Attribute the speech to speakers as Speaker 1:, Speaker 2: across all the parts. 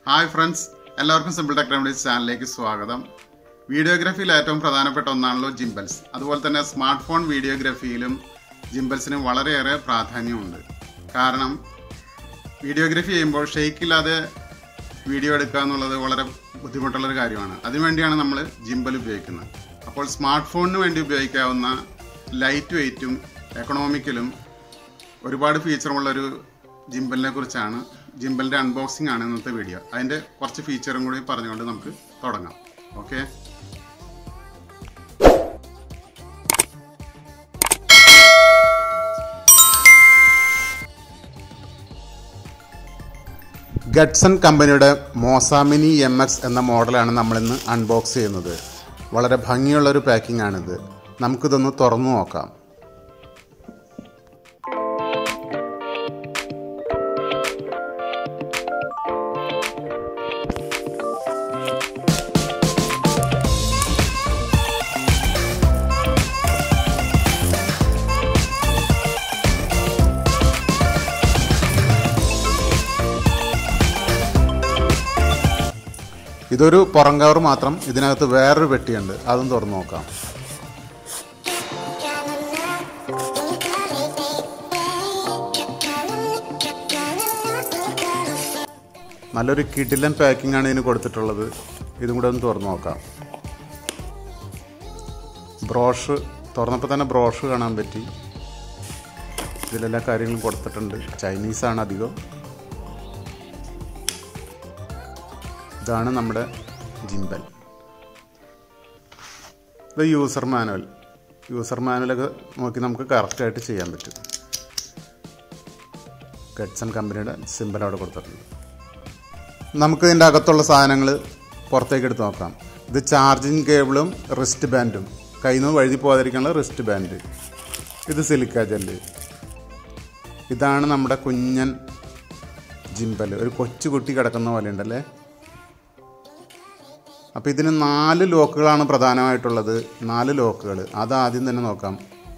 Speaker 1: hi friends എല്ലാവർക്കും simple technologies ചാനലിലേക്ക് സ്വാഗതം വീഡിയോഗ്രാഫിയിൽ ഏറ്റവും പ്രധാനപ്പെട്ട ഒന്നാണല്ലോ ജിംബൽസ് അതുപോലെ തന്നെ സ്മാർട്ട് ഫോൺ വീഡിയോഗ്രാഫിയിലും ജിംബൽസിന് വളരെയേറെ പ്രാധാന്യമുണ്ട് കാരണം വീഡിയോഗ്രാഫി ചെയ്യുമ്പോൾ ഷെയ്ക്കില്ലാതെ വീഡിയോ എടുക്കുക എന്നുള്ളത് വളരെ ബുദ്ധിമുട്ടുള്ളൊരു കാര്യമാണ് അതിനുവേണ്ടിയാണ് നമ്മൾ ജിംബൽ ഉപയോഗിക്കുന്നത് അപ്പോൾ സ്മാർട്ട് ഫോണിന് വേണ്ടി ഉപയോഗിക്കാവുന്ന ലൈറ്റ് വെയ്റ്റും എക്കണോമിക്കലും ഒരുപാട് ഫീച്ചറുമുള്ളൊരു ജിംബലിനെ കുറിച്ചാണ് ജിംബലിൻ്റെ അൺബോക്സിംഗ് ആണ് ഇന്നത്തെ വീഡിയോ അതിൻ്റെ കുറച്ച് ഫീച്ചറും കൂടി പറഞ്ഞുകൊണ്ട് നമുക്ക് തുടങ്ങാം ഓക്കെ ഗഡ്സൺ കമ്പനിയുടെ മോസാമിനി എം എക്സ് എന്ന മോഡലാണ് നമ്മളിന്ന് അൺബോക്സ് ചെയ്യുന്നത് വളരെ ഭംഗിയുള്ളൊരു പാക്കിംഗ് ആണിത് നമുക്കിതൊന്ന് തുറന്നു നോക്കാം ഇതൊരു പുറം കവർ മാത്രം ഇതിനകത്ത് വേറൊരു പെട്ടിയുണ്ട് അതും തുറന്നു നോക്കാം നല്ലൊരു കിടിലൻ പാക്കിംഗ് ആണ് ഇതിന് കൊടുത്തിട്ടുള്ളത് ഇതും കൂടെ ഒന്ന് തുറന്നു നോക്കാം ബ്രോഷ് തുറന്നപ്പോൾ തന്നെ ബ്രോഷ് കാണാൻ പറ്റി ഇതിലെല്ലാ കാര്യങ്ങളും കൊടുത്തിട്ടുണ്ട് ചൈനീസാണ് അധികം ഇതാണ് നമ്മുടെ ജിംബൽ ഇത് യൂസർ മാനുവൽ യൂസർ മാനുവലൊക്കെ നോക്കി നമുക്ക് കറക്റ്റായിട്ട് ചെയ്യാൻ പറ്റും ഗഡ്സൺ കമ്പനിയുടെ സിമ്പൽ അവിടെ കൊടുത്തിട്ടുണ്ട് നമുക്ക് ഇതിൻ്റെ അകത്തുള്ള സാധനങ്ങൾ പുറത്തേക്ക് എടുത്ത് നോക്കാം ഇത് ചാർജിങ് കേബിളും റിസ്റ്റ് ബാൻഡും കയ്യിൽ നിന്ന് വഴുതി പോകാതിരിക്കാനുള്ള റിസ്റ്റ് ബാൻഡ് ഇത് സിലിക്ക ജെല്ല് ഇതാണ് നമ്മുടെ കുഞ്ഞൻ ജിംബൽ ഒരു കൊച്ചു കുട്ടി കിടക്കുന്ന പോലെ ഉണ്ടല്ലേ അപ്പോൾ ഇതിന് നാല് ലോക്കുകളാണ് പ്രധാനമായിട്ടുള്ളത് നാല് ലോക്കുകൾ അത് ആദ്യം തന്നെ നോക്കാം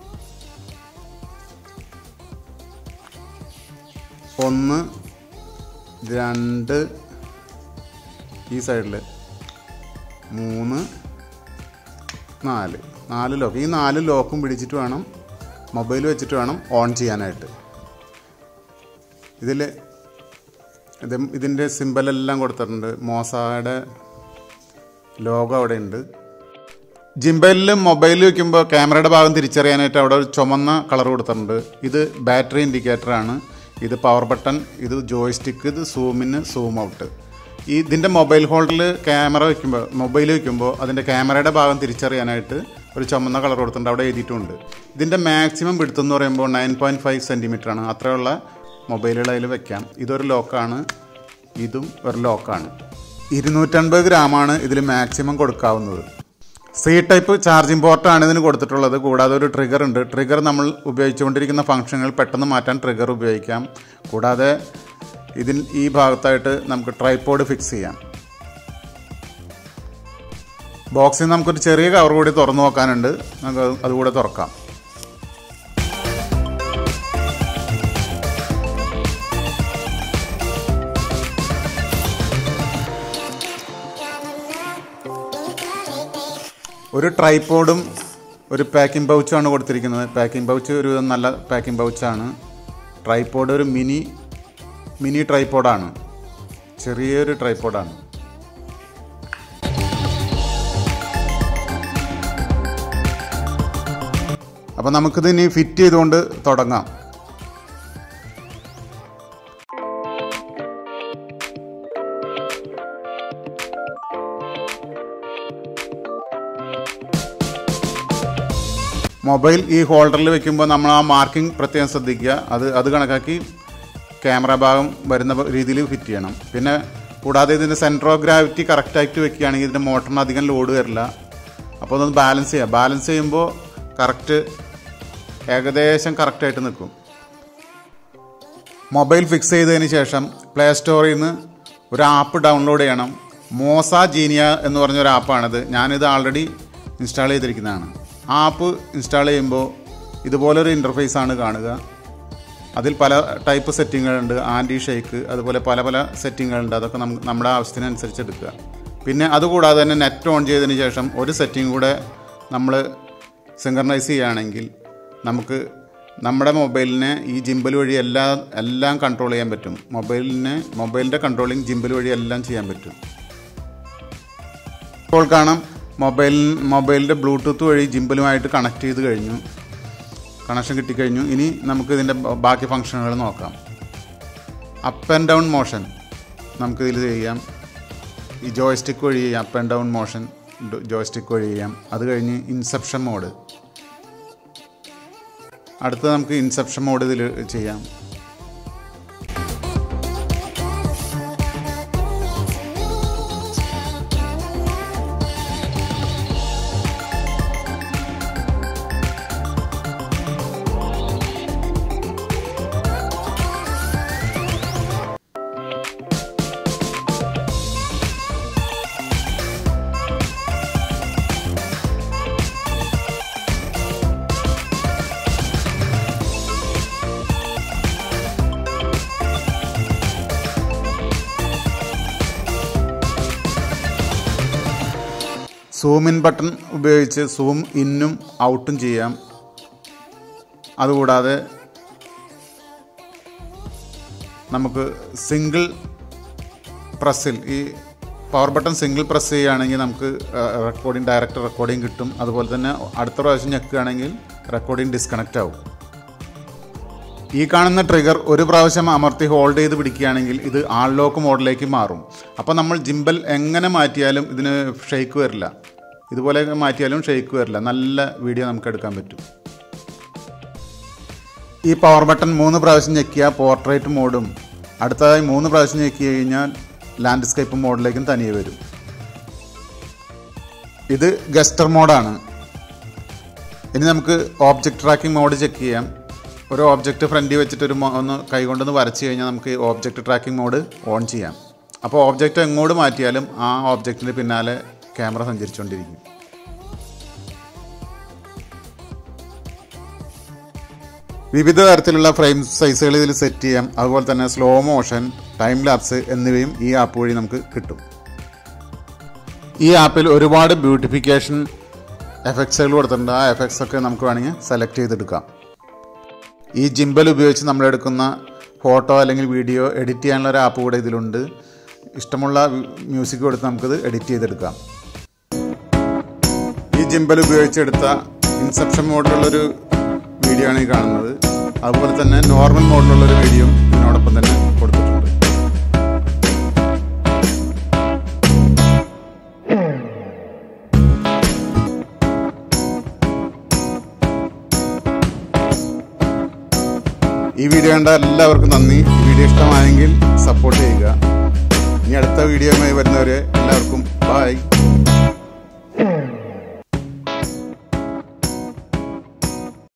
Speaker 1: ഒന്ന് രണ്ട് ഈ സൈഡിൽ മൂന്ന് നാല് നാല് ലോക്ക് ഈ നാല് ലോക്കും പിടിച്ചിട്ട് വേണം മൊബൈൽ വെച്ചിട്ട് വേണം ഓൺ ചെയ്യാനായിട്ട് ഇതിൽ ഇത് ഇതിൻ്റെ സിമ്പലെല്ലാം കൊടുത്തിട്ടുണ്ട് മോസായുടെ ലോഗോ അവിടെ ഉണ്ട് ജിംബലിൽ മൊബൈൽ വയ്ക്കുമ്പോൾ ക്യാമറയുടെ ഭാഗം തിരിച്ചറിയാനായിട്ട് അവിടെ ഒരു ചുമന്ന കളർ കൊടുത്തിട്ടുണ്ട് ഇത് ബാറ്ററി ഇൻഡിക്കേറ്ററാണ് ഇത് പവർ ബട്ടൺ ഇത് ജോയ്സ്റ്റിക്ക് ഇത് സൂമിന് സൂം ഔട്ട് ഈ ഇതിൻ്റെ മൊബൈൽ ഹോൾഡറിൽ ക്യാമറ വയ്ക്കുമ്പോൾ മൊബൈൽ വയ്ക്കുമ്പോൾ അതിൻ്റെ ക്യാമറയുടെ ഭാഗം തിരിച്ചറിയാനായിട്ട് ഒരു ചുമന്ന കളർ കൊടുത്തിട്ടുണ്ട് അവിടെ എഴുതിയിട്ടുണ്ട് ഇതിൻ്റെ മാക്സിമം പിടുത്തെന്ന് പറയുമ്പോൾ നയൻ പോയിൻറ്റ് ഫൈവ് സെൻറ്റിമീറ്റർ ആണ് അത്രയുള്ള മൊബൈലുകൾ അതിൽ വെക്കാം ഇതൊരു ലോക്കാണ് ഇതും ഒരു ലോക്കാണ് ഇരുന്നൂറ്റൻപത് ഗ്രാമാണ് ഇതിൽ മാക്സിമം കൊടുക്കാവുന്നത് സി ടൈപ്പ് ചാർജിംഗ് പോർട്ടാണ് ഇതിന് കൊടുത്തിട്ടുള്ളത് കൂടാതെ ഒരു ട്രിഗർ ഉണ്ട് ട്രിഗർ നമ്മൾ ഉപയോഗിച്ചുകൊണ്ടിരിക്കുന്ന ഫംഗ്ഷനുകൾ പെട്ടെന്ന് മാറ്റാൻ ട്രിഗർ ഉപയോഗിക്കാം കൂടാതെ ഇതിൽ ഈ ഭാഗത്തായിട്ട് നമുക്ക് ട്രൈപ്പോഡ് ഫിക്സ് ചെയ്യാം ബോക്സിൽ നമുക്കൊരു ചെറിയ കവർ കൂടി തുറന്നു നോക്കാനുണ്ട് നമുക്ക് അതുകൂടെ തുറക്കാം ഒരു ട്രൈപ്പോഡും ഒരു പാക്കിംഗ് പൗച്ചുമാണ് കൊടുത്തിരിക്കുന്നത് പാക്കിംഗ് പൗച്ച് ഒരു നല്ല പാക്കിംഗ് പൗച്ചാണ് ട്രൈപ്പോഡ് ഒരു മിനി മിനി ട്രൈപ്പോഡാണ് ചെറിയൊരു ട്രൈപ്പോഡാണ് അപ്പോൾ നമുക്കിത് ഇനി ഫിറ്റ് ചെയ്തുകൊണ്ട് തുടങ്ങാം മൊബൈൽ ഈ ഹോൾഡറിൽ വെക്കുമ്പോൾ നമ്മൾ ആ മാർക്കിംഗ് പ്രത്യേകം ശ്രദ്ധിക്കുക അത് അത് കണക്കാക്കി ക്യാമറ ഭാഗം വരുന്ന രീതിയിൽ ഫിറ്റ് ചെയ്യണം പിന്നെ കൂടാതെ ഇതിൻ്റെ സെൻറ്റർ ഓഫ് ഗ്രാവിറ്റി കറക്റ്റായിട്ട് വെക്കുകയാണെങ്കിൽ ഇതിൻ്റെ മോട്ടറിന് അധികം ലോഡ് വരില്ല അപ്പോൾ അതൊന്ന് ബാലൻസ് ചെയ്യാം ബാലൻസ് ചെയ്യുമ്പോൾ കറക്റ്റ് ഏകദേശം കറക്റ്റായിട്ട് നിൽക്കും മൊബൈൽ ഫിക്സ് ചെയ്തതിന് ശേഷം പ്ലേ സ്റ്റോറിൽ നിന്ന് ഒരു ആപ്പ് ഡൗൺലോഡ് ചെയ്യണം മോസ ജീനിയ എന്ന് പറഞ്ഞൊരു ആപ്പാണിത് ഞാനിത് ആൾറെഡി ഇൻസ്റ്റാൾ ചെയ്തിരിക്കുന്നതാണ് ആപ്പ് ഇൻസ്റ്റാൾ ചെയ്യുമ്പോൾ ഇതുപോലൊരു ഇൻ്റർഫേസ് ആണ് കാണുക അതിൽ പല ടൈപ്പ് സെറ്റിങ്ങുകളുണ്ട് ആൻറ്റി ഷെയ്ക്ക് അതുപോലെ പല പല സെറ്റിങ്ങുകളുണ്ട് അതൊക്കെ നമുക്ക് നമ്മുടെ ആവശ്യത്തിനനുസരിച്ച് എടുക്കുക പിന്നെ അതുകൂടാതെ തന്നെ നെറ്റ് ഓൺ ചെയ്തതിന് ശേഷം ഒരു സെറ്റിംഗ് കൂടെ നമ്മൾ സിങ്കർണൈസ് ചെയ്യുകയാണെങ്കിൽ നമുക്ക് നമ്മുടെ മൊബൈലിനെ ഈ ജിമ്പൽ വഴി എല്ലാ എല്ലാം കൺട്രോൾ ചെയ്യാൻ പറ്റും മൊബൈലിനെ മൊബൈലിൻ്റെ കൺട്രോളിങ് ജിമ്പൽ വഴി എല്ലാം ചെയ്യാൻ പറ്റും ഇപ്പോൾ കാണാം മൊബൈൽ മൊബൈലിൻ്റെ ബ്ലൂടൂത്ത് വഴി ജിമ്പലുമായിട്ട് കണക്ട് ചെയ്ത് കഴിഞ്ഞു കണക്ഷൻ കിട്ടിക്കഴിഞ്ഞു ഇനി നമുക്ക് ഇതിൻ്റെ ബാക്കി ഫങ്ഷനുകൾ നോക്കാം അപ്പ് ആൻഡ് ഡൗൺ മോഷൻ നമുക്കിതിൽ ചെയ്യാം ഈ ജോയ്സ്റ്റിക്ക് വഴി ചെയ്യാം up and down motion joystick വഴി ചെയ്യാം അത് കഴിഞ്ഞ് ഇൻസെപ്ഷൻ മോഡ് അടുത്ത് നമുക്ക് ഇൻസെപ്ഷൻ മോഡ് ഇതിൽ ചെയ്യാം സൂം ഇൻ ബട്ടൺ ഉപയോഗിച്ച് സൂം ഇന്നും ഔട്ടും ചെയ്യാം അതുകൂടാതെ നമുക്ക് സിംഗിൾ പ്രസ്സിൽ ഈ പവർ ബട്ടൺ സിംഗിൾ പ്രസ് ചെയ്യുകയാണെങ്കിൽ നമുക്ക് റെക്കോർഡിംഗ് ഡയറക്റ്റ് റെക്കോർഡിംഗ് കിട്ടും അതുപോലെ തന്നെ അടുത്ത പ്രാവശ്യം ഞെക്കുകയാണെങ്കിൽ റെക്കോർഡിംഗ് ഡിസ്കണക്റ്റ് ആവും ഈ കാണുന്ന ട്രിഗർ ഒരു പ്രാവശ്യം അമർത്തി ഹോൾഡ് ചെയ്ത് പിടിക്കുകയാണെങ്കിൽ ഇത് ആൾ ലോക്ക് മോഡിലേക്ക് മാറും അപ്പോൾ നമ്മൾ ജിമ്പൽ എങ്ങനെ മാറ്റിയാലും ഇതിന് ഷെയ്ക്ക് വരില്ല ഇതുപോലെ മാറ്റിയാലും ഷെയ്ക്ക് വരില്ല നല്ല വീഡിയോ നമുക്ക് എടുക്കാൻ പറ്റും ഈ പവർ ബട്ടൺ മൂന്ന് പ്രാവശ്യം ഞെക്കിയ പോർട്രേറ്റ് മോഡും അടുത്തതായി മൂന്ന് പ്രാവശ്യം ഞെക്കി കഴിഞ്ഞാൽ ലാൻഡ്സ്കേപ്പ് മോഡിലേക്കും തനിയെ വരും ഇത് ഗസ്റ്റർ മോഡാണ് ഇനി നമുക്ക് ഓബ്ജക്റ്റ് ട്രാക്കിംഗ് മോഡ് ചെക്ക് ചെയ്യാം ഒരു ഓബ്ജക്റ്റ് ഫ്രണ്ടിൽ വെച്ചിട്ട് ഒരു മോ- ഒന്ന് കൈകൊണ്ടൊന്ന് വരച്ച് കഴിഞ്ഞാൽ നമുക്ക് ഓബ്ജക്റ്റ് ട്രാക്കിംഗ് മോഡ് ഓൺ ചെയ്യാം അപ്പോൾ ഓബ്ജക്റ്റ് എങ്ങോട്ട് മാറ്റിയാലും ആ ഓബ്ജക്റ്റിന് പിന്നാലെ ക്യാമറ സഞ്ചരിച്ചുകൊണ്ടിരിക്കും വിവിധ തരത്തിലുള്ള ഫ്രെയിം സൈസുകൾ ഇതിൽ സെറ്റ് ചെയ്യാം അതുപോലെ തന്നെ സ്ലോ മോഷൻ ടൈം ലാപ്സ് എന്നിവയും ഈ ആപ്പ് വഴി നമുക്ക് കിട്ടും ഈ ആപ്പിൽ ഒരുപാട് ബ്യൂട്ടിഫിക്കേഷൻ എഫക്ട്സുകൾ കൊടുത്തിട്ടുണ്ട് ആ എഫക്ട്സ് ഒക്കെ നമുക്ക് വേണമെങ്കിൽ സെലക്ട് ചെയ്തെടുക്കാം ഈ ജിമ്പൽ ഉപയോഗിച്ച് നമ്മൾ എടുക്കുന്ന ഫോട്ടോ അല്ലെങ്കിൽ വീഡിയോ എഡിറ്റ് ചെയ്യാനുള്ള ഒരു ആപ്പ് കൂടെ ഇതിലുണ്ട് ഇഷ്ടമുള്ള മ്യൂസിക് കൊടുത്ത് നമുക്കിത് എഡിറ്റ് ചെയ്തെടുക്കാം ഈ ജിമ്പൽ ഉപയോഗിച്ചെടുത്ത ഇൻസെപ്ഷൻ മോഡിലുള്ളൊരു വീഡിയോ ആണ് ഈ കാണുന്നത് അതുപോലെ തന്നെ നോർമൽ മോഡിലുള്ളൊരു വീഡിയോ ഇതിനോടൊപ്പം തന്നെ കൊടുത്തിട്ടുണ്ട് ഈ വീഡിയോ കണ്ട എല്ലാവർക്കും നന്ദി ഈ വീഡിയോ ഇഷ്ടമായെങ്കിൽ സപ്പോർട്ട് ചെയ്യുക ഇനി അടുത്ത വീഡിയോയുമായി വരുന്നവരെ എല്ലാവർക്കും ബായ്